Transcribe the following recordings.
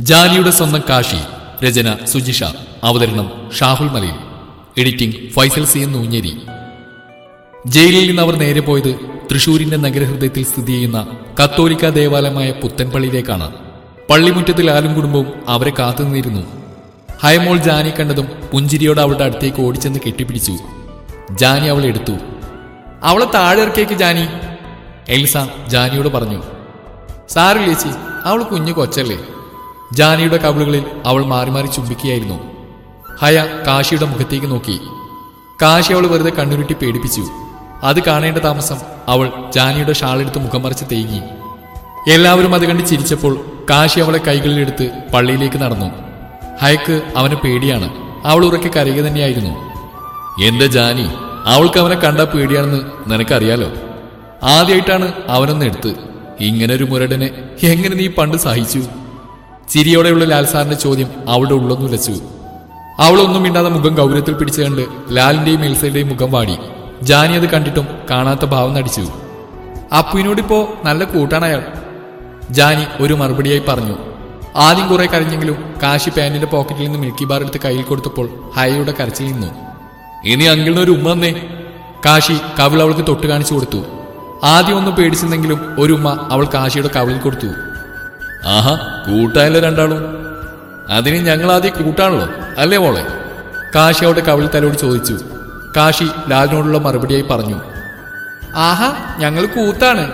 ജാനിയുടെ സ്വന്തം കാശി രചന സുജിഷ അവതരണം Shahul Malayil editing Faisal C N Noonjeri ജയിലിൽ നിന്ന് അവർ നേരെ പോയത് തൃശൂരിന്റെ നഗരഹൃദയത്തിൽ സ്ഥിതി ചെയ്യുന്ന കത്തോലിക്ക ദേവാലയമായ പുത്തൻപള്ളിയിലേക്കാണ് പള്ളിമുറ്റത്തിൽ ആലും കുടുംബവും അവരെ കാത്തുനിന്നിരുന്നു ഹൈമോൾ ജാനി കണ്ടതും പുഞ്ചിരിയോട് അവളുടെ അടുത്തേക്ക് ഓടിച്ചെന്ന് കെട്ടിപ്പിടിച്ചു ജാനി അവളെ എടുത്തു അവളെ താഴെ ഇറക്കിയേക്ക് ജാനി എൽസ ജാനിയോട് പറഞ്ഞു സാറില്ല ചേച്ചി അവൾ കുഞ്ഞു കൊച്ചല്ലേ ജാനിയുടെ കവിളുകളിൽ അവൾ മാറി മാറി ചുംബിക്കുകയായിരുന്നു ഹയ കാശിയുടെ മുഖത്തേക്ക് നോക്കി കാശി അവൾ വെറുതെ കണ്ണുരുട്ടി പേടിപ്പിച്ചു അത് കാണേണ്ട താമസം അവൾ ജാനിയുടെ ഷാളെടുത്ത് മുഖം മറിച്ച് തേങ്ങി എല്ലാവരും അത് കണ്ട് ചിരിച്ചപ്പോൾ കാശി അവളെ കൈകളിലെടുത്ത് പള്ളിയിലേക്ക് നടന്നു ഹയക്ക് അവന് പേടിയാണ് അവൾ ഉറക്കെ കരയുക തന്നെയായിരുന്നു എന്റെ ജാനി അവൾക്ക് അവനെ കണ്ട പേടിയാണെന്ന് നിനക്കറിയാലോ ആദ്യമായിട്ടാണ് അവനൊന്ന് എടുത്ത് ഇങ്ങനെ ഒരു മുരടനെ എങ്ങനെ നീ പണ്ട് സഹിച്ചു ചിരിയോടെയുള്ള ലാൽ സാറിന്റെ ചോദ്യം അവളുടെ ഉള്ളൊന്നുലച്ചു അവളൊന്നും മിണ്ടാതെ മുഖം ഗൗരവത്തിൽ പിടിച്ചു കണ്ട് ലാലിന്റെയും എൽസയുടെയും മുഖം വാടി ജാനി അത് കണ്ടിട്ടും കാണാത്ത ഭാവം നടിച്ചു അപ്പുവിനോടിപ്പോ നല്ല കൂട്ടാണ് അയാൾ ജാനി ഒരു മറുപടിയായി പറഞ്ഞു ആദ്യം കുറെ കരഞ്ഞെങ്കിലും കാശി പാന്റിന്റെ പോക്കറ്റിൽ നിന്ന് മിൽക്കി ബാർ എടുത്ത് കയ്യിൽ കൊടുത്തപ്പോൾ ഹയയുടെ കരച്ചിൽ നിന്നു ഇനി അങ്കിളിന് ഒരു ഉമ്മ തന്നേ കാശി കവിൾ അവൾക്ക് തൊട്ട് കാണിച്ചു കൊടുത്തു ആദ്യം ഒന്ന് പേടിച്ചിരുന്നെങ്കിലും ഒരു ഉമ്മ അവൾ കാശിയുടെ കവിളിൽ കൊടുത്തു ആഹാ കൂട്ടായല്ലോ രണ്ടാളും അതിന് ഞങ്ങൾ ആദ്യം കൂട്ടാണല്ലോ അല്ലേ മോളെ കാശി അവളുടെ കവിളിൽ തലോട് ചോദിച്ചു കാശി ലാലിനോടുള്ള മറുപടിയായി പറഞ്ഞു ആഹാ ഞങ്ങൾ കൂത്താണ്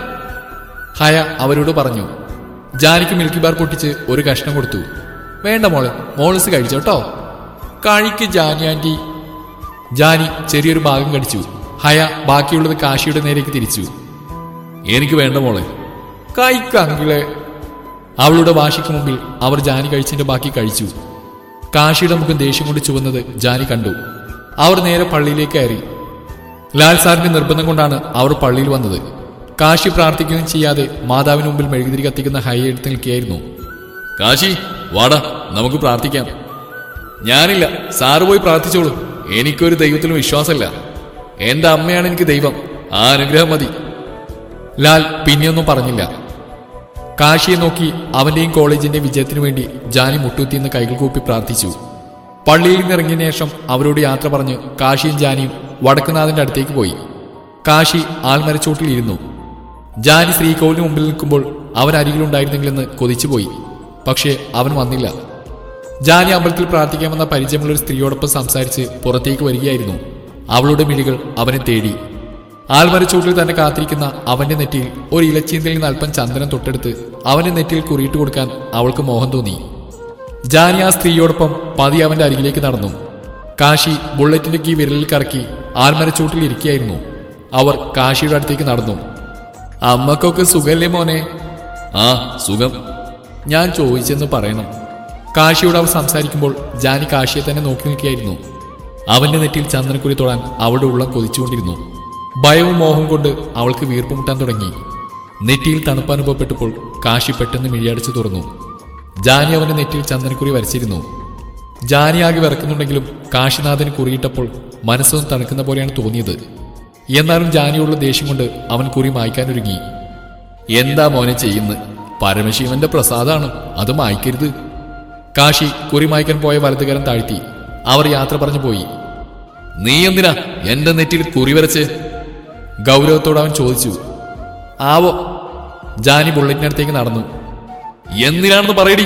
ഹയ അവരോട് പറഞ്ഞു ജാനിക്ക് മിൽക്കി ബാർ പൊട്ടിച്ച് ഒരു കഷ്ണം കൊടുത്തു വേണ്ട മോളെ മോൾസ് കഴിച്ചോട്ടോ കഴിക്ക് ജാനി ആന്റി ജാനി ചെറിയൊരു ഭാഗം കടിച്ചു ഹയ ബാക്കിയുള്ളത് കാശിയുടെ നേരേക്ക് തിരിച്ചു എനിക്ക് വേണ്ട മോളെ കഴിക്ക അങ്കിളെ അവളുടെ വാശിക്ക് മുമ്പിൽ അവർ ജാനി കഴിച്ചതിന്റെ ബാക്കി കഴിച്ചു കാശിയുടെ മുഖം ദേഷ്യം കൊണ്ട് ചുവന്നത് ജാനി കണ്ടു അവർ നേരെ പള്ളിയിലേക്ക് കയറി ലാൽ സാറിന്റെ നിർബന്ധം കൊണ്ടാണ് അവർ പള്ളിയിൽ വന്നത് കാശി പ്രാർത്ഥിക്കുകയും ചെയ്യാതെ മാതാവിന് മുമ്പിൽ മെഴുകുതിരി കത്തിക്കുന്ന ഹൈ എടുത്ത് നിൽക്കുകയായിരുന്നു കാശി വാടാ നമുക്ക് പ്രാർത്ഥിക്കാം ഞാനില്ല സാറ് പോയി പ്രാർത്ഥിച്ചോളൂ എനിക്കൊരു ദൈവത്തിലും വിശ്വാസമില്ല എന്റെ അമ്മയാണ് എനിക്ക് ദൈവം ആ അനുഗ്രഹം മതി ലാൽ പിന്നെയൊന്നും പറഞ്ഞില്ല കാശിയെ നോക്കി അവന്റെയും കോളേജിന്റെ വിജയത്തിനു വേണ്ടി ജാനി മുട്ടുത്തിയെന്ന് കൈകൾ കൂപ്പി പ്രാർത്ഥിച്ചു പള്ളിയിൽ നിന്ന് ഇറങ്ങിയ ശേഷം അവരോട് യാത്ര പറഞ്ഞ് കാശിയും ജാനിയും വടക്കുനാഥന്റെ അടുത്തേക്ക് പോയി കാശി ആൽമരച്ചോട്ടിൽ ഇരുന്നു ജാനി ശ്രീകോവിലിന് മുമ്പിൽ നിൽക്കുമ്പോൾ അവൻ അരികിലുണ്ടായിരുന്നെങ്കിലെന്ന് കൊതിച്ചുപോയി പക്ഷേ അവൻ വന്നില്ല ജാനി അമ്പലത്തിൽ പ്രാർത്ഥിക്കാമെന്ന പരിചയമുള്ള ഒരു സ്ത്രീയോടൊപ്പം സംസാരിച്ച് പുറത്തേക്ക് വരികയായിരുന്നു അവളുടെ മിഴികൾ അവനെ തേടി ആൽമരച്ചൂട്ടിൽ തന്നെ കാത്തിരിക്കുന്ന അവന്റെ നെറ്റിയിൽ ഒരു ഇലച്ചീന്തയിൽ നിന്ന് അല്പം ചന്ദനം തൊട്ടെടുത്ത് അവന്റെ നെറ്റിയിൽ കുറിയിട്ട് കൊടുക്കാൻ അവൾക്ക് മോഹം തോന്നി ജാനി ആ സ്ത്രീയോടൊപ്പം പതി അവന്റെ അരികിലേക്ക് നടന്നു കാശി ബുള്ളറ്റിന്റെ കീ വിരലിൽ കറക്കി ആൽമരച്ചൂട്ടിൽ ഇരിക്കുകയായിരുന്നു അവർ കാശിയുടെ അടുത്തേക്ക് നടന്നു അമ്മക്കൊക്കെ സുഖല്ലേ മോനെ ആ സുഖം ഞാൻ ചോദിച്ചെന്ന് പറയണം കാശിയോട് അവർ സംസാരിക്കുമ്പോൾ ജാനി കാശിയെ തന്നെ നോക്കി നിൽക്കുകയായിരുന്നു അവന്റെ നെറ്റിയിൽ ചന്ദനക്കുരി തൊടാൻ അവളുടെ ഉള്ളം കൊതിച്ചുകൊണ്ടിരുന്നു ഭയവും മോഹവും കൊണ്ട് അവൾക്ക് വീർപ്പ് മുട്ടാൻ തുടങ്ങി നെറ്റിയിൽ തണുപ്പ് അനുഭവപ്പെട്ടപ്പോൾ കാശി പെട്ടെന്ന് മിഴിയടച്ചു തുറന്നു ജാനി അവന്റെ നെറ്റിയിൽ ചന്ദനക്കുറി വരച്ചിരുന്നു ജാനി ആകെ വിറക്കുന്നുണ്ടെങ്കിലും കാശിനാഥന് കുറിയിട്ടപ്പോൾ മനസ്സൊന്ന് തണുക്കുന്ന പോലെയാണ് തോന്നിയത് എന്നാലും ജാനിയോടുള്ള ദേഷ്യം കൊണ്ട് അവൻ കുറി മായ്ക്കാനൊരുങ്ങി എന്താ മോനെ ചെയ്യുന്നത് പരമശിവന്റെ പ്രസാദാണ് അത് മായ്ക്കരുത് കാശി കുറി മായ്ക്കാൻ പോയ വലതുകരം താഴ്ത്തി അവർ യാത്ര പറഞ്ഞു പോയി നീ എന്തിനാ എന്റെ നെറ്റിൽ കുറി വരച്ച് ഗൗരവത്തോട് അവൻ ചോദിച്ചു ആവോ ജാനി ബുള്ളറ്റിനടുത്തേക്ക് നടന്നു എന്തിനാണെന്ന് പറയടി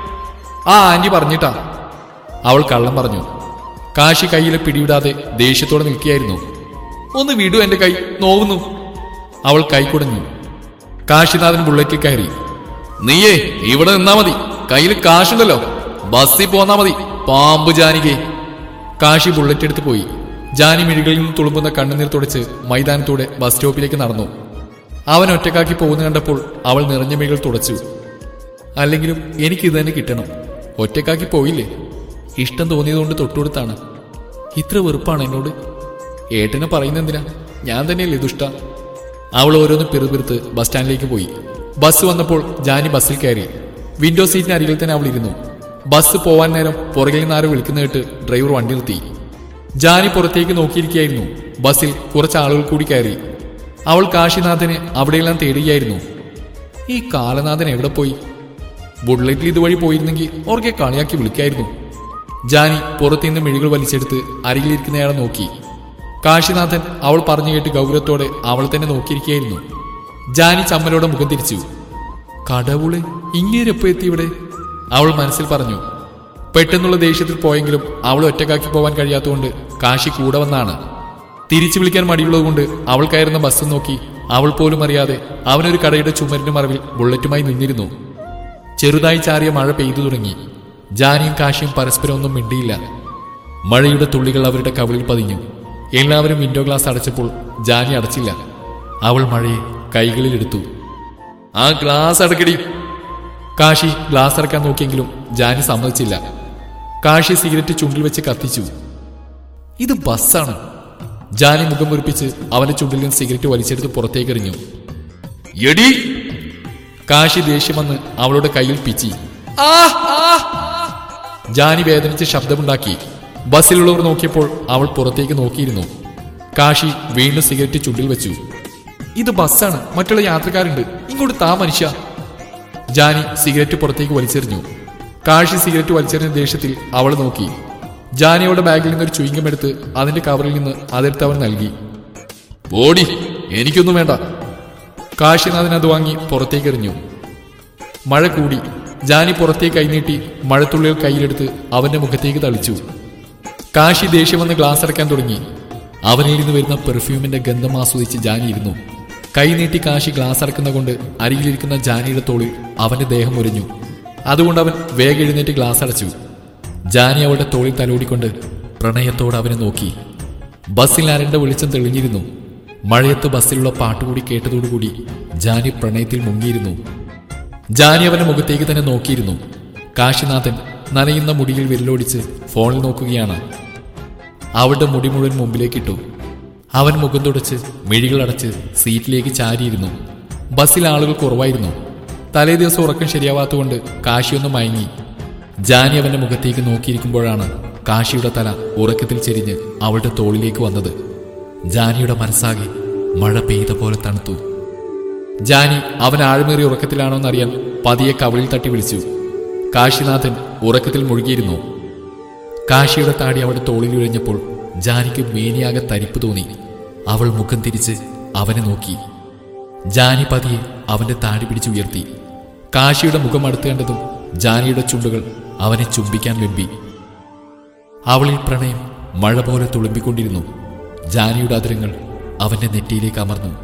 ആ ആന്റി പറഞ്ഞിട്ടാ അവൾ കള്ളം പറഞ്ഞു കാശി കയ്യിലെ പിടിവിടാതെ ദേഷ്യത്തോടെ നിൽക്കുകയായിരുന്നു ഒന്ന് വിടൂ എന്റെ കൈ നോവുന്നു അവൾ കൈ കുടഞ്ഞു കാശിനാഥൻ ബുള്ളറ്റിൽ കയറി നീയേ ഇവിടെ നിന്നാ മതി കയ്യിൽ കാശുണ്ടല്ലോ ബസ്സിൽ പോന്നാ മതി പാമ്പ് ജാനികെ കാശി ബുള്ളറ്റ് എടുത്ത് പോയി ജാനി മിഴികളിൽ നിന്ന് തുളുമ്പുന്ന കണ്ണുനീർ തുടച്ച് മൈതാനത്തൂടെ ബസ് സ്റ്റോപ്പിലേക്ക് നടന്നു അവൻ ഒറ്റക്കാക്കി പോകുന്ന കണ്ടപ്പോൾ അവൾ നിറഞ്ഞ മിഴികൾ തുടച്ചു അല്ലെങ്കിലും എനിക്ക് ഇത് തന്നെ കിട്ടണം ഒറ്റക്കാക്കി പോയില്ലേ ഇഷ്ടം തോന്നിയതുകൊണ്ട് തൊട്ടുകൊടുത്താണ് ഇത്ര വെറുപ്പാണ് എന്നോട് ഏട്ടനെ പറയുന്നെന്തിനാ ഞാൻ തന്നെയല്ലേ ദുഷ്ട അവൾ ഓരോന്ന് പിറുപിറുത്ത് ബസ് സ്റ്റാൻഡിലേക്ക് പോയി ബസ് വന്നപ്പോൾ ജാനി ബസ്സിൽ കയറി വിൻഡോ സീറ്റിന് അരികിൽ തന്നെ അവൾ ഇരുന്നു ബസ് പോവാൻ നേരം പുറകിൽ നിന്ന് ആരോ വിളിക്കുന്ന കേട്ട് ഡ്രൈവർ വണ്ടി നിർത്തി ജാനി പുറത്തേക്ക് നോക്കിയിരിക്കുകയായിരുന്നു ബസ്സിൽ കുറച്ച് ആളുകൾ കൂടി കയറി അവൾ കാശിനാഥനെ അവിടെയെല്ലാം തേടുകയായിരുന്നു ഈ കാലനാഥൻ എവിടെ പോയി ബുള്ളറ്റിൽ ഇതുവഴി പോയിരുന്നെങ്കിൽ ഓർക്കെ കളിയാക്കി വിളിക്കായിരുന്നു ജാനി പുറത്തുനിന്ന് മിഴികൾ വലിച്ചെടുത്ത് അരികിലിരിക്കുന്നയാളെ നോക്കി കാശിനാഥൻ അവൾ പറഞ്ഞു കേട്ട് ഗൗരവത്തോടെ അവൾ തന്നെ നോക്കിയിരിക്കുകയായിരുന്നു ജാനി ചമ്മലോടെ മുഖം തിരിച്ചു കടവുള് ഇങ്ങേരെപ്പോ എത്തി ഇവിടെ അവൾ മനസ്സിൽ പറഞ്ഞു പെട്ടെന്നുള്ള ദേഷ്യത്തിൽ പോയെങ്കിലും അവൾ ഒറ്റക്കാക്കി പോവാൻ കഴിയാത്തതുകൊണ്ട് കാശി കൂടെ വന്നാണ് തിരിച്ചു വിളിക്കാൻ മടിയുള്ളതുകൊണ്ട് അവൾ കയറുന്ന ബസ് നോക്കി അവൾ പോലും അറിയാതെ അവനൊരു കടയുടെ ചുമരിന്റെ മറവിൽ ബുള്ളറ്റുമായി നിന്നിരുന്നു ചെറുതായി ചാറിയ മഴ പെയ്തു തുടങ്ങി ജാനിയും കാശിയും പരസ്പരം ഒന്നും മിണ്ടിയില്ല മഴയുടെ തുള്ളികൾ അവരുടെ കവിളിൽ പതിഞ്ഞു എല്ലാവരും വിൻഡോ ഗ്ലാസ് അടച്ചപ്പോൾ ജാനി അടച്ചില്ല അവൾ മഴയെ കൈകളിലെടുത്തു ആ ഗ്ലാസ് അടക്കടി കാശി ഗ്ലാസ് അടക്കാൻ നോക്കിയെങ്കിലും ജാനി സമ്മതിച്ചില്ല കാശി സിഗരറ്റ് ചുണ്ടിൽ വെച്ച് കത്തിച്ചു ഇത് ബസ്സാണ് ജാനി മുഖം മുറിപ്പിച്ച് അവന്റെ ചുണ്ടിൽ നിന്ന് സിഗരറ്റ് വലിച്ചെടുത്ത് പുറത്തേക്ക് എറിഞ്ഞു എടി കാശി ദേഷ്യം വന്ന് അവളുടെ കയ്യിൽ പിച്ചി ജാനി വേദനിച്ച് ശബ്ദമുണ്ടാക്കി ബസ്സിലുള്ളവർ നോക്കിയപ്പോൾ അവൾ പുറത്തേക്ക് നോക്കിയിരുന്നു കാശി വീണ്ടും സിഗരറ്റ് ചുണ്ടിൽ വെച്ചു ഇത് ബസ്സാണ് മറ്റുള്ള യാത്രക്കാരുണ്ട് ഇങ്ങോട്ട് താ മനുഷ്യ ജാനി സിഗരറ്റ് പുറത്തേക്ക് വലിച്ചെറിഞ്ഞു കാശി സിഗരറ്റ് വലിച്ചെറിഞ്ഞ ദേഷ്യത്തിൽ അവൾ നോക്കി ജാനി അവളുടെ ബാഗിൽ നിന്ന് ഒരു ചുയിങ്കം എടുത്ത് അതിന്റെ കവറിൽ നിന്ന് അതെടുത്ത് അവൻ നൽകി ഓടി എനിക്കൊന്നും വേണ്ട കാശിനാഥൻ അത് വാങ്ങി പുറത്തേക്ക് എറിഞ്ഞു മഴ കൂടി ജാനി പുറത്തേക്ക് കൈനീട്ടി മഴത്തുള്ളികൾ കയ്യിലെടുത്ത് അവന്റെ മുഖത്തേക്ക് തളിച്ചു കാശി ദേഷ്യം വന്ന് ഗ്ലാസ് അടക്കാൻ തുടങ്ങി അവനിൽ നിന്ന് വരുന്ന പെർഫ്യൂമിന്റെ ഗന്ധം ആസ്വദിച്ച് ജാനി ഇരുന്നു കൈനീട്ടി കാശി ഗ്ലാസ് അടക്കുന്ന കൊണ്ട് അരികിലിരിക്കുന്ന ജാനിയുടെ തോളിൽ അവന്റെ ദേഹം ഉരഞ്ഞു അതുകൊണ്ട് അവൻ വേഗം എഴുന്നേറ്റ് ഗ്ലാസ് അടച്ചു ജാനി അവളുടെ തോളിൽ തലോടിക്കൊണ്ട് പ്രണയത്തോടെ അവനെ നോക്കി ബസ്സിൽ അരണ്ട വെളിച്ചം തെളിഞ്ഞിരുന്നു മഴയത്ത് ബസ്സിലുള്ള പാട്ടുകൂടി കേട്ടതോടുകൂടി ജാനി പ്രണയത്തിൽ മുങ്ങിയിരുന്നു ജാനി അവന്റെ മുഖത്തേക്ക് തന്നെ നോക്കിയിരുന്നു കാശിനാഥൻ നനയുന്ന മുടിയിൽ വിരലോടിച്ച് ഫോണിൽ നോക്കുകയാണ് അവളുടെ മുടി മുഴുവൻ മുമ്പിലേക്കിട്ടു അവൻ മുഖം തുടച്ച് മിഴികളടച്ച് സീറ്റിലേക്ക് ചാരിയിരുന്നു ബസ്സിൽ ആളുകൾ കുറവായിരുന്നു തലേ ദിവസം ഉറക്കം ശരിയാവാത്തതുകൊണ്ട് കാശിയൊന്ന് മയങ്ങി ജാനി അവന്റെ മുഖത്തേക്ക് നോക്കിയിരിക്കുമ്പോഴാണ് കാശിയുടെ തല ഉറക്കത്തിൽ ചെരിഞ്ഞ് അവളുടെ തോളിലേക്ക് വന്നത് ജാനിയുടെ മനസ്സാകെ മഴ പെയ്ത പോലെ തണുത്തു ജാനി അവൻ ആഴ്മേറിയ ഉറക്കത്തിലാണോ എന്നറിയാൻ പതിയെ കവിളിൽ തട്ടി വിളിച്ചു കാശിനാഥൻ ഉറക്കത്തിൽ മുഴുകിയിരുന്നു കാശിയുടെ താടി അവളുടെ തോളിൽ ഉഴഞ്ഞപ്പോൾ ജാനിക്ക് മേനിയാകെ തരിപ്പ് തോന്നി അവൾ മുഖം തിരിച്ച് അവനെ നോക്കി ജാനി പതിയെ അവന്റെ താടി പിടിച്ചുയർത്തി കാശിയുടെ മുഖം അടുത്ത് കണ്ടതും ജാനിയുടെ ചുണ്ടുകൾ അവനെ ചുംബിക്കാൻ വെമ്പി അവളിൽ പ്രണയം മഴ പോലെ തുളുമ്പിക്കൊണ്ടിരുന്നു ജാനിയുടെ അതിരങ്ങൾ അവന്റെ നെറ്റിയിലേക്ക് അമർന്നു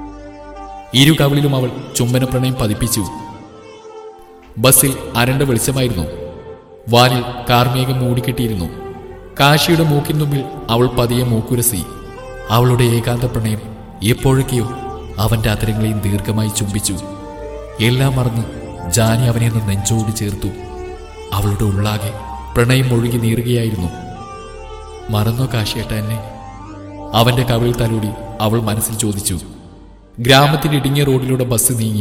ഇരു കവിളിലും അവൾ ചുംബന പ്രണയം പതിപ്പിച്ചു ബസ്സിൽ അരണ്ട വെളിച്ചമായിരുന്നു വാനിൽ കാർമേഘം മൂടിക്കെട്ടിയിരുന്നു കാശിയുടെ മൂക്കിൻ മുമ്പിൽ അവൾ പതിയെ മൂക്കുരസി അവളുടെ ഏകാന്ത പ്രണയം എപ്പോഴൊക്കെയോ അവന്റെ അതരങ്ങളെയും ദീർഘമായി ചുംബിച്ചു എല്ലാം മറന്ന് ജാനി അവനെ ഒന്ന് നെഞ്ചോട് ചേർത്തു അവളുടെ ഉള്ളാകെ പ്രണയം ഒഴുകി നീറുകയായിരുന്നു മറന്നോ കാശിയേട്ട എന്നെ അവന്റെ കവിളിൽ തലോടി അവൾ മനസ്സിൽ ചോദിച്ചു ഗ്രാമത്തിന്റെ ഇടുങ്ങിയ റോഡിലൂടെ ബസ് നീങ്ങി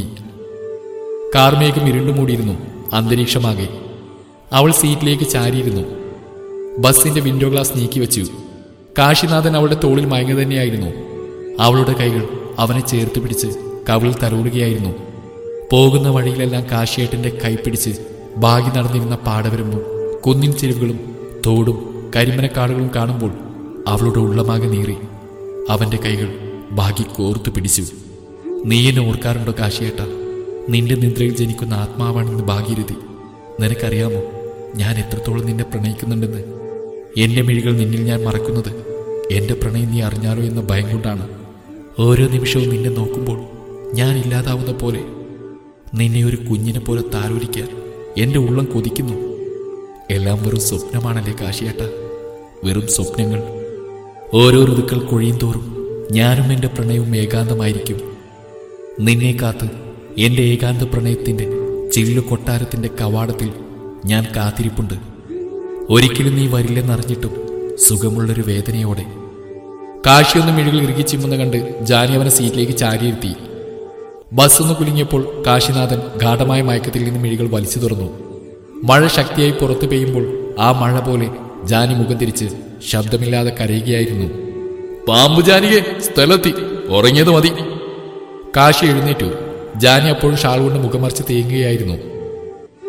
കാർമേഘം ഇരുണ്ടുമൂടിയിരുന്നു അന്തരീക്ഷമാകെ അവൾ സീറ്റിലേക്ക് ചാരിയിരുന്നു ബസ്സിന്റെ വിൻഡോ ഗ്ലാസ് നീക്കി വെച്ചു കാശിനാഥൻ അവളുടെ തോളിൽ മയങ്ങി തന്നെയായിരുന്നു അവളുടെ കൈകൾ അവനെ ചേർത്ത് പിടിച്ച് കവിളിൽ തലോടുകയായിരുന്നു പോകുന്ന വഴിയിലെല്ലാം കാശിയേട്ടന്റെ കൈ പിടിച്ച് ബാഗി നടന്നിരുന്ന പാടവരമ്പും കുന്നിൻ ചെരുവുകളും തോടും കരിമനക്കാടുകളും കാണുമ്പോൾ അവളുടെ ഉള്ളമാകെ നീറി അവന്റെ കൈകൾ ബാഗി കോർത്തു പിടിച്ചു നീ എന്നെ ഓർക്കാറുണ്ടോ കാശിയേട്ട നിന്റെ നിദ്രയിൽ ജനിക്കുന്ന ആത്മാവാണെന്ന് ഭാഗീരഥി നിനക്കറിയാമോ ഞാൻ എത്രത്തോളം നിന്നെ പ്രണയിക്കുന്നുണ്ടെന്ന് എന്റെ മിഴികൾ നിന്നിൽ ഞാൻ മറക്കുന്നത് എന്റെ പ്രണയം നീ അറിഞ്ഞാലോ എന്ന ഭയം കൊണ്ടാണ് ഓരോ നിമിഷവും നിന്നെ നോക്കുമ്പോൾ ഞാൻ ഇല്ലാതാവുന്ന പോലെ നിന്നെ ഒരു കുഞ്ഞിനെ പോലെ താലോലിക്കാൻ എന്റെ ഉള്ളം കൊതിക്കുന്നു എല്ലാം വെറും സ്വപ്നമാണല്ലേ കാശിയേട്ട വെറും സ്വപ്നങ്ങൾ ഓരോ ഋതുക്കൾ കൊഴിയും തോറും ഞാനും എൻ്റെ പ്രണയവും ഏകാന്തമായിരിക്കും നിന്നെ കാത്ത് എൻ്റെ ഏകാന്ത പ്രണയത്തിൻ്റെ ചില്ലു കൊട്ടാരത്തിൻ്റെ കവാടത്തിൽ ഞാൻ കാത്തിരിപ്പുണ്ട് ഒരിക്കലും നീ വരില്ലെന്നറിഞ്ഞിട്ടും സുഖമുള്ളൊരു വേദനയോടെ കാശിയൊന്ന് മിഴികൾ ഇറുകി ചിമ്മുന്ന കണ്ട് ജാനി അവനെ സീറ്റിലേക്ക് ചാരിയിരുത്തി ബസ്സൊന്ന് കുലുങ്ങിയപ്പോൾ കാശിനാഥൻ ഗാഠമായ മയക്കത്തിൽ നിന്ന് മിഴികൾ വലിച്ചു തുറന്നു മഴ ശക്തിയായി പുറത്തു പെയ്യുമ്പോൾ ആ മഴ പോലെ ജാനി മുഖം തിരിച്ച് ശബ്ദമില്ലാതെ കരയുകയായിരുന്നു പാമ്പു ജാനിയെ സ്ഥലത്തി ഉറങ്ങിയത് മതി കാശി എഴുന്നേറ്റു ജാനി അപ്പോഴും ഷാൾ കൊണ്ട് മുഖമറിച്ച് തേങ്ങുകയായിരുന്നു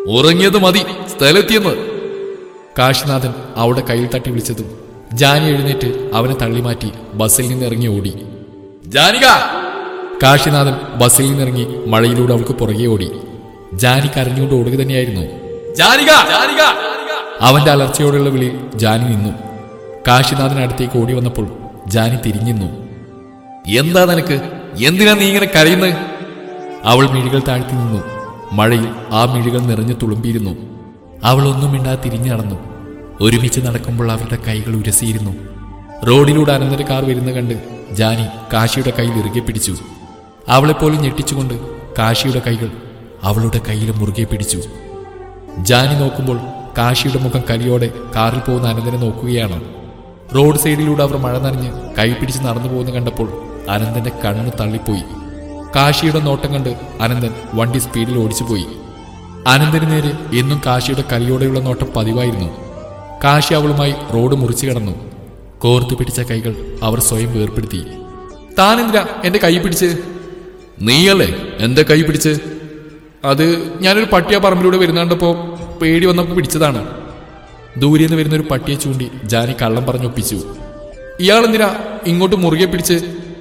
ഉറങ്ങിയത് മതി സ്ഥലത്തിയെന്ന് കാശിനാഥൻ അവളുടെ കയ്യിൽ തട്ടി വിളിച്ചതും ജാനി എഴുന്നേറ്റ് അവനെ തള്ളിമാറ്റി ബസ്സിൽ നിന്ന് ഇറങ്ങി ഓടി ജാനിക കാശിനാഥൻ ബസ്സിൽ നിന്നിറങ്ങി മഴയിലൂടെ അവൾക്ക് പുറകെ ഓടി ജാനി കരഞ്ഞുകൊണ്ട് ഓടുക തന്നെയായിരുന്നു ജാനിക ജാനിക അവന്റെ അലർച്ചയോടുള്ള വിളിയിൽ ജാനി നിന്നു കാശിനാഥൻ അടുത്തേക്ക് ഓടി വന്നപ്പോൾ ജാനി തിരിഞ്ഞിന്നു എന്താ നിനക്ക് എന്തിനാ നീ ഇങ്ങനെ കരയുന്നത് അവൾ മിഴികൾ താഴ്ത്തി നിന്നു മഴയിൽ ആ മിഴികൾ നിറഞ്ഞു തുളുമ്പിയിരുന്നു അവൾ ഒന്നും മിണ്ടാതെ തിരിഞ്ഞു നടന്നു ഒരുമിച്ച് നടക്കുമ്പോൾ അവരുടെ കൈകൾ ഉരസിയിരുന്നു റോഡിലൂടെ അനന്തര കാർ വരുന്ന കണ്ട് ജാനി കാശിയുടെ കയ്യിൽ ഇറുകെ പിടിച്ചു അവളെപ്പോലും ഞെട്ടിച്ചുകൊണ്ട് കാശിയുടെ കൈകൾ അവളുടെ കയ്യിൽ മുറുകെ പിടിച്ചു ജാനി നോക്കുമ്പോൾ കാശിയുടെ മുഖം കലിയോടെ കാറിൽ പോകുന്ന അനന്തനെ നോക്കുകയാണ് റോഡ് സൈഡിലൂടെ അവർ മഴ നനഞ്ഞ് കൈ പിടിച്ച് നടന്നു പോകുന്ന കണ്ടപ്പോൾ അനന്തന്റെ കണ്ണ് തള്ളിപ്പോയി കാശിയുടെ നോട്ടം കണ്ട് അനന്തൻ വണ്ടി സ്പീഡിൽ ഓടിച്ചുപോയി അനന്തന് നേരെ എന്നും കാശിയുടെ കലിയോടെയുള്ള നോട്ടം പതിവായിരുന്നു കാശി അവളുമായി റോഡ് മുറിച്ചു കടന്നു കോർത്തു പിടിച്ച കൈകൾ അവർ സ്വയം വേർപ്പെടുത്തി താനെന്തിനാ എന്റെ കൈ പിടിച്ച് നീയല്ലേ എന്റെ കൈ പിടിച്ച് അത് ഞാനൊരു പട്ടിയ പറമ്പിലൂടെ വരുന്ന കണ്ടപ്പോ പേടി വന്നപ്പോ പിടിച്ചതാണ് ദൂരെ നിന്ന് വരുന്ന ഒരു പട്ടിയെ ചൂണ്ടി ജാനി കള്ളം പറഞ്ഞൊപ്പിച്ചു ഇയാളെന്തിനാ ഇങ്ങോട്ട് മുറുകെ പിടിച്ച്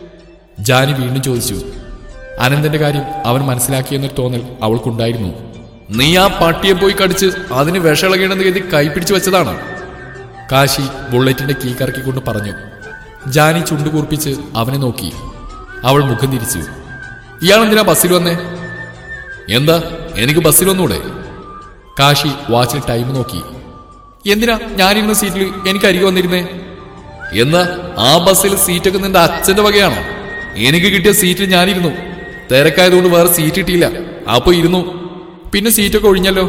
ജാനി വീണ്ടും ചോദിച്ചു അനന്തന്റെ കാര്യം അവൻ മനസ്സിലാക്കിയെന്നൊരു തോന്നൽ അവൾക്കുണ്ടായിരുന്നു നീ ആ പട്ടിയെ പോയി കടിച്ച് അതിന് വിഷളകണമെന്ന് കരുതി കൈ പിടിച്ചു വെച്ചതാണ് കാശി ബുള്ളറ്റിന്റെ കീ കറക്കിക്കൊണ്ട് പറഞ്ഞു ജാനി ചുണ്ടു കൂർപ്പിച്ച് അവനെ നോക്കി അവൾ മുഖം തിരിച്ചു ഇയാളെന്തിനാ ബസ്സിൽ വന്നേ എന്താ എനിക്ക് ബസ്സിൽ വന്നൂടെ കാശി വാച്ചിൽ ടൈം നോക്കി എന്തിനാ ഞാനിരുന്ന സീറ്റിൽ എനിക്ക് അരികെ വന്നിരുന്നേ എന്നാ ആ ബസ്സിൽ സീറ്റൊക്കെ നിന്റെ അച്ഛന്റെ വകയാണോ എനിക്ക് കിട്ടിയ സീറ്റിൽ ഞാനിരുന്നു തിരക്കായതുകൊണ്ട് വേറെ സീറ്റ് കിട്ടിയില്ല അപ്പൊ ഇരുന്നു പിന്നെ സീറ്റൊക്കെ ഒഴിഞ്ഞല്ലോ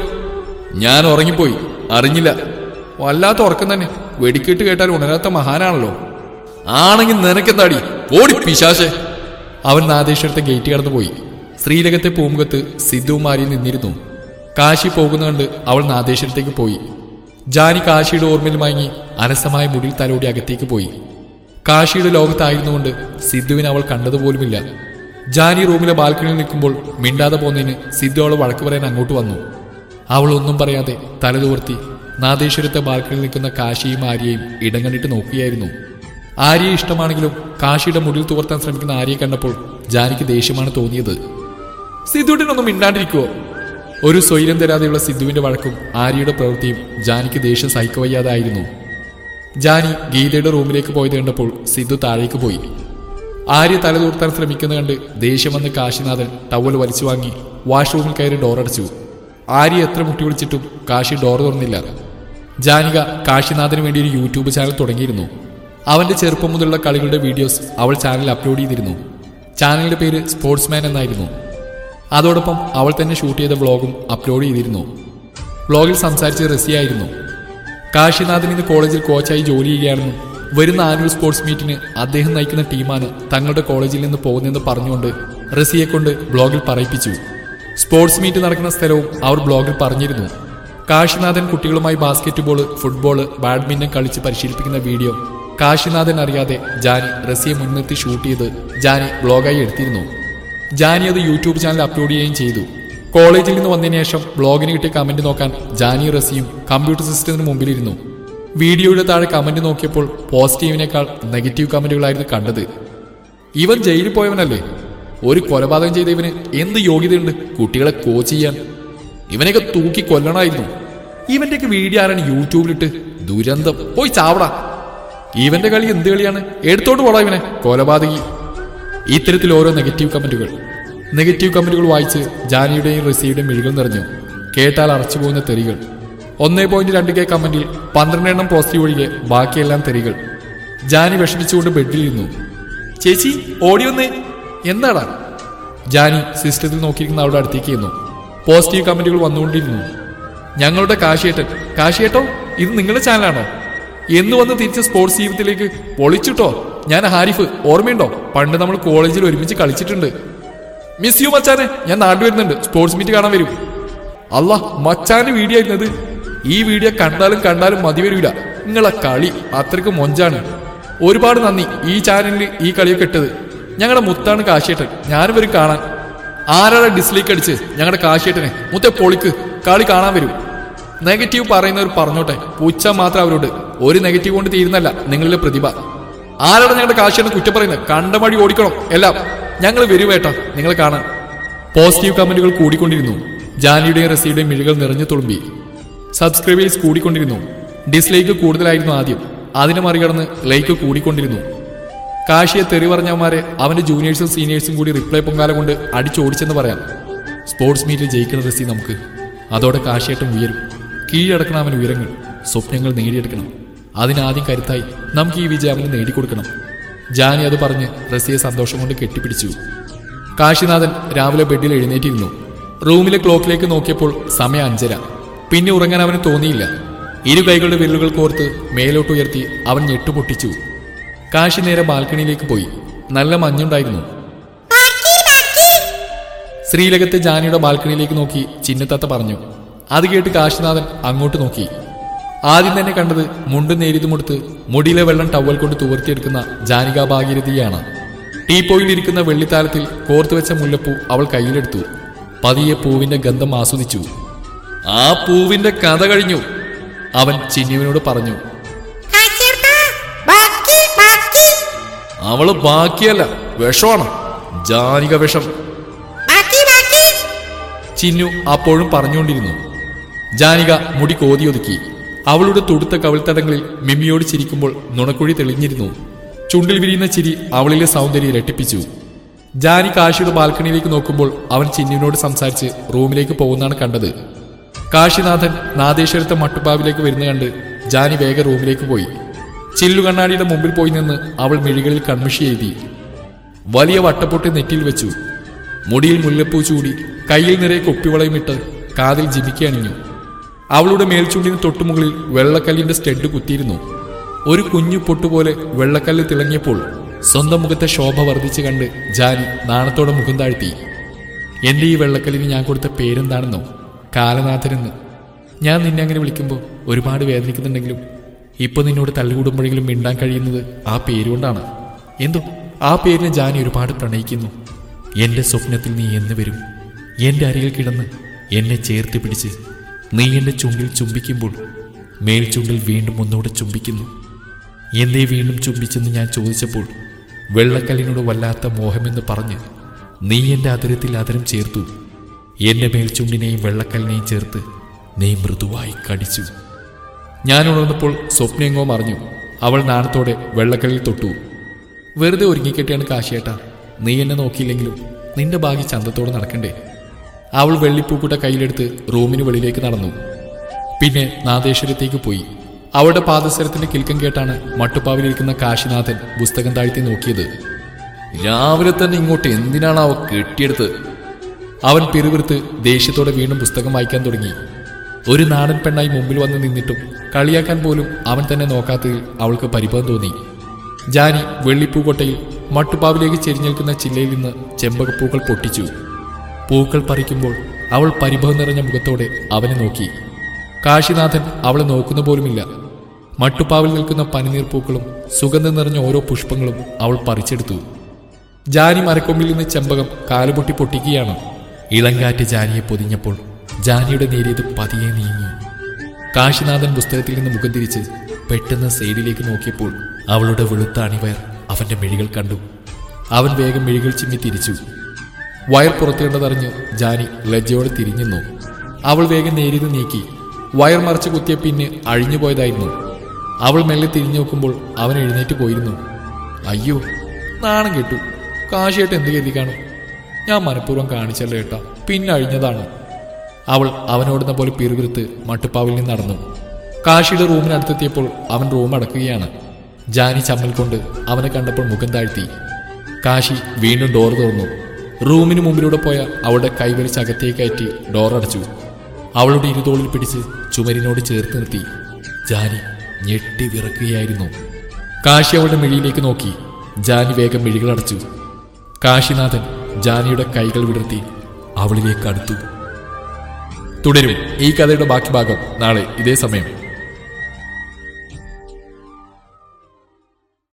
ഞാൻ ഉറങ്ങിപ്പോയി അറിഞ്ഞില്ല വല്ലാത്ത ഉറക്കം തന്നെ വെടിക്കെട്ട് കേട്ടാൽ ഉണരാത്ത മഹാനാണല്ലോ ആണെങ്കിൽ നിനക്കെന്താടി ഓടി പിശാശെ അവൻ നാദേശ്വരത്തെ ഗേറ്റ് കടന്നു പോയി ശ്രീലകത്തെ പൂമുഖത്ത് സിദ്ധുമാരി നിന്നിരുന്നു കാശി പോകുന്ന കണ്ട് അവൾ നാദേശ്വരത്തേക്ക് പോയി ജാനി കാശിയുടെ ഓർമ്മയിൽ മയങ്ങി അലസമായ മുടിയിൽ തലോടി അകത്തേക്ക് പോയി കാശിയുടെ ലോകത്തായിരുന്നുകൊണ്ട് സിദ്ധുവിനെ അവൾ കണ്ടതുപോലുമില്ല ജാനി റൂമിലെ ബാൽക്കണിയിൽ നിൽക്കുമ്പോൾ മിണ്ടാതെ പോന്നതിന് സിദ്ധു അവൾ വഴക്ക് പറയാൻ അങ്ങോട്ട് വന്നു അവൾ ഒന്നും പറയാതെ തലതോർത്തി നാദേശ്വരത്തെ ബാൽക്കണിയിൽ നിൽക്കുന്ന കാശിയും ആര്യയും ഇടം കണ്ടിട്ട് നോക്കുകയായിരുന്നു ആര്യയെ ഇഷ്ടമാണെങ്കിലും കാശിയുടെ മുടിയിൽ തുവർത്താൻ ശ്രമിക്കുന്ന ആര്യയെ കണ്ടപ്പോൾ ജാനിക്ക് ദേഷ്യമാണ് തോന്നിയത് സിദ്ധുവിനൊന്നും മിണ്ടാണ്ടിരിക്കുവോ ഒരു സ്വൈര്യം തരാതെയുള്ള സിദ്ധുവിന്റെ വഴക്കും ആര്യയുടെ പ്രവൃത്തിയും ജാനിക്ക് ദേഷ്യം സഹിക്കവയ്യാതായിരുന്നു ജാനി ഗീതയുടെ റൂമിലേക്ക് പോയത് കണ്ടപ്പോൾ സിദ്ധു താഴേക്ക് പോയി ആര്യ തലതൂർത്താൻ ശ്രമിക്കുന്ന കണ്ട് ദേഷ്യം വന്ന് കാശിനാഥൻ ടവൽ വലിച്ചു വാങ്ങി വാഷ്റൂമിൽ കയറി ഡോറടച്ചു ആര്യ എത്ര മുട്ടി വിളിച്ചിട്ടും കാശി ഡോർ തുറന്നില്ല ജാനിക കാശിനാഥന് വേണ്ടി ഒരു യൂട്യൂബ് ചാനൽ തുടങ്ങിയിരുന്നു അവന്റെ ചെറുപ്പം മുതലുള്ള കളികളുടെ വീഡിയോസ് അവൾ ചാനലിൽ അപ്ലോഡ് ചെയ്തിരുന്നു ചാനലിന്റെ പേര് സ്പോർട്സ്മാൻ എന്നായിരുന്നു അതോടൊപ്പം അവൾ തന്നെ ഷൂട്ട് ചെയ്ത വ്ളോഗും അപ്ലോഡ് ചെയ്തിരുന്നു വ്ളോഗിൽ സംസാരിച്ച റസിയായിരുന്നു കാശിനാഥൻ ഇന്ന് കോളേജിൽ കോച്ചായി ജോലി ചെയ്യുകയാണെന്നും വരുന്ന ആനുവൽ സ്പോർട്സ് മീറ്റിന് അദ്ദേഹം നയിക്കുന്ന ടീമാണ് തങ്ങളുടെ കോളേജിൽ നിന്ന് പോകുന്നതെന്ന് പറഞ്ഞുകൊണ്ട് റസിയെ കൊണ്ട് ബ്ലോഗിൽ പറയിപ്പിച്ചു സ്പോർട്സ് മീറ്റ് നടക്കുന്ന സ്ഥലവും അവർ ബ്ലോഗിൽ പറഞ്ഞിരുന്നു കാശിനാഥൻ കുട്ടികളുമായി ബാസ്കറ്റ് ബോൾ ഫുട്ബോൾ ബാഡ്മിന്റൺ കളിച്ച് പരിശീലിപ്പിക്കുന്ന വീഡിയോ കാശിനാഥൻ അറിയാതെ ജാനി റസിയെ മുൻനിർത്തി ഷൂട്ട് ചെയ്ത് ജാനി ബ്ലോഗായി എടുത്തിരുന്നു ജാനി അത് യൂട്യൂബ് ചാനൽ അപ്ലോഡ് ചെയ്യുകയും ചെയ്തു കോളേജിൽ നിന്ന് വന്നതിന് ശേഷം ബ്ലോഗിന് കിട്ടിയ കമന്റ് നോക്കാൻ ജാനി റസിയും കമ്പ്യൂട്ടർ സിസ്റ്റത്തിന് മുമ്പിലിരുന്നു വീഡിയോയുടെ താഴെ കമന്റ് നോക്കിയപ്പോൾ പോസിറ്റീവിനേക്കാൾ നെഗറ്റീവ് കമന്റുകളായിരുന്നു കണ്ടത് ഇവൻ ജയിലിൽ പോയവനല്ലേ ഒരു കൊലപാതകം ചെയ്ത ഇവന് എന്ത് യോഗ്യതയുണ്ട് കുട്ടികളെ കോച്ച് ചെയ്യാൻ ഇവനെയൊക്കെ തൂക്കി കൊല്ലണമായിരുന്നു ഇവന്റെയൊക്കെ വീഡിയോ ആരാണ് യൂട്യൂബിലിട്ട് ദുരന്തം പോയി ചാവടാ ഇവന്റെ കളി എന്ത് കളിയാണ് എടുത്തോണ്ട് പോടാ ഇവനെ കൊലപാതകി ഇത്തരത്തിൽ ഓരോ നെഗറ്റീവ് കമന്റുകൾ നെഗറ്റീവ് കമന്റുകൾ വായിച്ച് ജാനിയുടെയും റസിയുടെയും മിഴികൾ നിറഞ്ഞു കേട്ടാൽ അറച്ചു പോകുന്ന തെറികൾ ഒന്നേ പോയിന്റ് രണ്ട് കെ കമന്റിൽ പന്ത്രണ്ടെണ്ണം പോസിറ്റീവ് ഒഴികെ ബാക്കിയെല്ലാം തെറികൾ ജാനി വിഷമിച്ചുകൊണ്ട് ബെഡിൽ ഇരുന്നു ചേച്ചി ഓടി വന്നേ എന്താടാ ജാനി സിസ്റ്റത്തിൽ നോക്കിയിരിക്കുന്ന അവളുടെ അടുത്തേക്ക് ചെന്നു പോസിറ്റീവ് കമന്റുകൾ വന്നുകൊണ്ടിരുന്നു ഞങ്ങളുടെ കാശിയേട്ടൻ കാശിയേട്ടോ ഇത് നിങ്ങളുടെ ചാനലാണോ എന്ന് വന്ന് തിരിച്ച് സ്പോർട്സ് ജീവിതത്തിലേക്ക് പൊളിച്ചിട്ടോ ഞാൻ ഹാരിഫ് ഓർമ്മയുണ്ടോ പണ്ട് നമ്മൾ കോളേജിൽ ഒരുമിച്ച് കളിച്ചിട്ടുണ്ട് മിസ് യു മച്ചാനെ ഞാൻ നാട്ടിൽ വരുന്നുണ്ട് സ്പോർട്സ് മീറ്റ് കാണാൻ വരും അല്ല മച്ചാന്റെ വീഡിയോ ആയിരുന്നത് ഈ വീഡിയോ കണ്ടാലും കണ്ടാലും മതി വരില്ല നിങ്ങളെ കളി അത്രയ്ക്ക് മൊഞ്ചാണ് ഒരുപാട് നന്ദി ഈ ചാനലിൽ ഈ കളിയൊക്കെ ഇട്ടത് ഞങ്ങളുടെ മുത്താണ് കാശിയേട്ടൻ ഞാനും വരും കാണാൻ ആരാണ് ഡിസ്ലൈക്ക് അടിച്ച് ഞങ്ങളുടെ കാശിയേട്ടനെ മുത്തെ പൊളിക്ക് കളി കാണാൻ വരും നെഗറ്റീവ് പറയുന്നവർ പറഞ്ഞോട്ടെ പുച്ഛ മാത്രം അവരോട് ഒരു നെഗറ്റീവ് കൊണ്ട് തീരുന്നല്ല നിങ്ങളിലെ പ്രതിഭ ആരാണ് ഞങ്ങളുടെ കാശിയാണ് കുറ്റം പറയുന്നത് കണ്ടമടി ഓടിക്കണം എല്ലാം ഞങ്ങൾ വരുവേട്ട നിങ്ങളെ കാണാൻ പോസിറ്റീവ് കമന്റുകൾ കൂടിക്കൊണ്ടിരുന്നു ജാനിയുടെയും റസിയുടെയും മിഴികൾ നിറഞ്ഞു തുളുമ്പി സബ്സ്ക്രൈബേഴ്സ് കൂടിക്കൊണ്ടിരുന്നു ഡിസ്ലൈക്ക് കൂടുതലായിരുന്നു ആദ്യം അതിനെ മറികടന്ന് ലൈക്ക് കൂടിക്കൊണ്ടിരുന്നു കാശിയെ തെറി പറഞ്ഞവന്മാരെ അവന്റെ ജൂനിയേഴ്സും സീനിയേഴ്സും കൂടി റിപ്ലൈ പൊങ്കാല കൊണ്ട് അടിച്ചോടിച്ചെന്ന് പറയാം സ്പോർട്സ് മീറ്റിൽ ജയിക്കുന്ന റസി നമുക്ക് അതോടെ കാശിയേട്ടം ഉയരും കീഴടക്കണം അവൻ ഉയരങ്ങൾ സ്വപ്നങ്ങൾ നേടിയെടുക്കണം അതിനാദ്യം കരുത്തായി നമുക്ക് ഈ വിജയം അവന് നേടിക്കൊടുക്കണം ജാനി അത് പറഞ്ഞ് റസിയെ സന്തോഷം കൊണ്ട് കെട്ടിപ്പിടിച്ചു കാശിനാഥൻ രാവിലെ ബെഡിൽ എഴുന്നേറ്റിരുന്നു റൂമിലെ ക്ലോക്കിലേക്ക് നോക്കിയപ്പോൾ സമയം അഞ്ചര പിന്നെ ഉറങ്ങാൻ അവന് തോന്നിയില്ല ഇരു കൈകളുടെ വിരലുകൾ കോർത്ത് മേലോട്ട് ഉയർത്തി അവൻ ഞെട്ടുപൊട്ടിച്ചു കാശി നേരെ ബാൽക്കണിയിലേക്ക് പോയി നല്ല മഞ്ഞുണ്ടായിരുന്നു ശ്രീലകത്തെ ജാനിയുടെ ബാൽക്കണിയിലേക്ക് നോക്കി ചിന്നത്തത്ത പറഞ്ഞു അത് കേട്ട് കാശിനാഥൻ അങ്ങോട്ട് നോക്കി ആദ്യം തന്നെ കണ്ടത് മുണ്ടും നേരിതുമെടുത്ത് മുടിയിലെ വെള്ളം ടവൽ കൊണ്ട് തുവർത്തിയെടുക്കുന്ന ജാനിക ഭാഗീരഥിയാണ് ടീപ്പോയിലിരിക്കുന്ന വെള്ളിത്താലത്തിൽ കോർത്തുവെച്ച മുല്ലപ്പൂ അവൾ കയ്യിലെടുത്തു പതിയെ പൂവിന്റെ ഗന്ധം ആസ്വദിച്ചു ആ പൂവിന്റെ കഥ കഴിഞ്ഞു അവൻ ചിന്നുവിനോട് പറഞ്ഞു ബാക്കി ബാക്കി അവള് ബാക്കിയല്ല വിഷമാണ് ജാനിക വിഷം ബാക്കി ബാക്കി ചിന്നു അപ്പോഴും പറഞ്ഞുകൊണ്ടിരുന്നു ജാനിക മുടി കോതിയൊതുക്കി അവളുടെ തുടുത്ത കവിൾത്തടങ്ങളിൽ മിമിയോട് ചിരിക്കുമ്പോൾ നുണക്കുഴി തെളിഞ്ഞിരുന്നു ചുണ്ടിൽ വിരിയുന്ന ചിരി അവളിലെ സൗന്ദര്യം ഇരട്ടിപ്പിച്ചു ജാനി കാശിയുടെ ബാൽക്കണിയിലേക്ക് നോക്കുമ്പോൾ അവൻ ചിന്നുവിനോട് സംസാരിച്ച് റൂമിലേക്ക് പോകുന്നതാണ് കണ്ടത് കാശിനാഥൻ നാദേശ്വരത്തെ മട്ടുപ്പാവിലേക്ക് വരുന്ന കണ്ട് ജാനി വേഗം റൂമിലേക്ക് പോയി ചില്ലു കണ്ണാടിയുടെ മുമ്പിൽ പോയി നിന്ന് അവൾ മിഴികളിൽ കൺമിഷി എഴുതി വലിയ വട്ടപ്പൊട്ടി നെറ്റിയിൽ വെച്ചു മുടിയിൽ മുല്ലപ്പൂ ചൂടി കയ്യിൽ നിറയെ കൊപ്പിവളയുമിട്ട് കാതിൽ ജിമിക്കി അണിഞ്ഞു അവളുടെ മേൽച്ചൂണ്ടിന് തൊട്ടുമുകളിൽ വെള്ളക്കല്ലിന്റെ സ്റ്റെഡ് കുത്തിയിരുന്നു ഒരു കുഞ്ഞു പൊട്ടുപോലെ വെള്ളക്കല്ല് തിളങ്ങിയപ്പോൾ സ്വന്തം മുഖത്തെ ശോഭ വർദ്ധിച്ചു കണ്ട് ജാനി നാണത്തോടെ മുഖം താഴ്ത്തി എന്റെ ഈ വെള്ളക്കല്ലിന് ഞാൻ കൊടുത്ത പേരെന്താണെന്നോ കാലനാഥനെന്ന് ഞാൻ നിന്നെ അങ്ങനെ വിളിക്കുമ്പോൾ ഒരുപാട് വേദനിക്കുന്നുണ്ടെങ്കിലും ഇപ്പൊ നിന്നോട് തള്ളുകൂടുമ്പോഴെങ്കിലും മിണ്ടാൻ കഴിയുന്നത് ആ പേരുകൊണ്ടാണ് എന്തോ ആ പേരിനെ ജാനി ഒരുപാട് പ്രണയിക്കുന്നു എന്റെ സ്വപ്നത്തിൽ നീ എന്ന് വരും എന്റെ അരികിൽ കിടന്ന് എന്നെ ചേർത്ത് പിടിച്ച് നീ എന്റെ ചുണ്ടിൽ ചുംബിക്കുമ്പോൾ മേൽ ചുണ്ടിൽ വീണ്ടും ഒന്നുകൂടെ ചുംബിക്കുന്നു എന്തേ വീണ്ടും ചുംബിച്ചെന്ന് ഞാൻ ചോദിച്ചപ്പോൾ വെള്ളക്കല്ലിനോട് വല്ലാത്ത മോഹമെന്ന് പറഞ്ഞ് നീ എന്റെ അതിരത്തിൽ അതിരം ചേർത്തു എന്റെ മേൽച്ചുണ്ടിനെയും വെള്ളക്കല്ലിനെയും ചേർത്ത് നീ മൃദുവായി കടിച്ചു ഞാൻ ഉണർന്നപ്പോൾ സ്വപ്നയെങ്ങോ മറിഞ്ഞു അവൾ നാണത്തോടെ വെള്ളക്കല്ലിൽ തൊട്ടു വെറുതെ ഒരുങ്ങിക്കെട്ടിയാണ് കാശിയേട്ട നീ എന്നെ നോക്കിയില്ലെങ്കിലും നിന്റെ ഭാഗ്യ ചന്തത്തോടെ നടക്കണ്ടേ അവൾ വെള്ളിപ്പൂക്കുട്ട കയ്യിലെടുത്ത് റൂമിന് വെളിയിലേക്ക് നടന്നു പിന്നെ നാദേശ്വരത്തേക്ക് പോയി അവളുടെ പാദസരത്തിന്റെ കിൽക്കം കേട്ടാണ് മട്ടുപ്പാവിലിരിക്കുന്ന കാശിനാഥൻ പുസ്തകം താഴ്ത്തി നോക്കിയത് രാവിലെ തന്നെ ഇങ്ങോട്ട് എന്തിനാണ് അവ കെട്ടിയെടുത്ത് അവൻ പിറുവിറുത്ത് ദേഷ്യത്തോടെ വീണ്ടും പുസ്തകം വായിക്കാൻ തുടങ്ങി ഒരു നാടൻ പെണ്ണായി മുമ്പിൽ വന്ന് നിന്നിട്ടും കളിയാക്കാൻ പോലും അവൻ തന്നെ നോക്കാത്തതിൽ അവൾക്ക് പരിഭവം തോന്നി ജാനി വെള്ളിപ്പൂക്കൊട്ടയിൽ മട്ടുപ്പാവിലേക്ക് ചെരിഞ്ഞേൽക്കുന്ന ചില്ലയിൽ നിന്ന് ചെമ്പകപ്പൂക്കൾ പൊട്ടിച്ചു പൂക്കൾ പറിക്കുമ്പോൾ അവൾ പരിഭവം നിറഞ്ഞ മുഖത്തോടെ അവനെ നോക്കി കാശിനാഥൻ അവളെ നോക്കുന്ന പോലുമില്ല മട്ടുപ്പാവിൽ നിൽക്കുന്ന പനിനീർ പൂക്കളും സുഗന്ധം നിറഞ്ഞ ഓരോ പുഷ്പങ്ങളും അവൾ പറിച്ചെടുത്തു ജാനി മരക്കൊമ്പിൽ നിന്ന് ചെമ്പകം കാലുപൊട്ടി പൊട്ടിക്കുകയാണ് ഇളങ്കാറ്റ് ജാനിയെ പൊതിഞ്ഞപ്പോൾ ജാനിയുടെ നേരിയത് പതിയെ നീങ്ങി കാശിനാഥൻ പുസ്തകത്തിൽ നിന്ന് മുഖം തിരിച്ച് പെട്ടെന്ന് സൈഡിലേക്ക് നോക്കിയപ്പോൾ അവളുടെ വെളുത്ത അണിവയർ അവന്റെ മിഴികൾ കണ്ടു അവൻ വേഗം മിഴികൾ ചിമ്മി തിരിച്ചു വയർ പുറത്തേണ്ടതറിഞ്ഞ് ജാനി ലജ്ജയോടെ തിരിഞ്ഞെന്നു അവൾ വേഗം നേരിയത് നീക്കി വയർ മറച്ച് കുത്തിയ പിന്നെ അഴിഞ്ഞു പോയതായിരുന്നു അവൾ മെല്ലെ തിരിഞ്ഞു നോക്കുമ്പോൾ അവൻ എഴുന്നേറ്റ് പോയിരുന്നു അയ്യോ നാണം കേട്ടു കാശിയായിട്ട് എന്ത് കരുതി കാണും ഞാൻ മനഃപൂർവ്വം കാണിച്ചല്ലോ ഏട്ടാ പിന്നെ അഴിഞ്ഞതാണ് അവൾ അവനോടുന്ന പോലെ പിറുപിറുത്ത് മട്ടുപ്പാവിൽ നിന്ന് നടന്നു കാശിയുടെ റൂമിനടുത്തെത്തിയപ്പോൾ അവൻ റൂം അടക്കുകയാണ് ജാനി ചമ്മൽ കൊണ്ട് അവനെ കണ്ടപ്പോൾ മുഖം താഴ്ത്തി കാശി വീണ്ടും ഡോർ തുറന്നു റൂമിന് മുമ്പിലൂടെ പോയ അവളുടെ കൈവലിച്ച് അകത്തേക്ക് കയറ്റി ഡോർ അടച്ചു അവളുടെ ഇരുതോളിൽ പിടിച്ച് ചുമരിനോട് ചേർത്ത് നിർത്തി ജാനി ഞെട്ടി വിറക്കുകയായിരുന്നു കാശി അവളുടെ മിഴിയിലേക്ക് നോക്കി ജാനി വേഗം മിഴികൾ അടച്ചു കാശിനാഥൻ ജാനിയുടെ കൈകൾ വിടർത്തി അവളിലേക്ക് അടുത്തു തുടരും ഈ കഥയുടെ ബാക്കി ഭാഗം നാളെ ഇതേ സമയം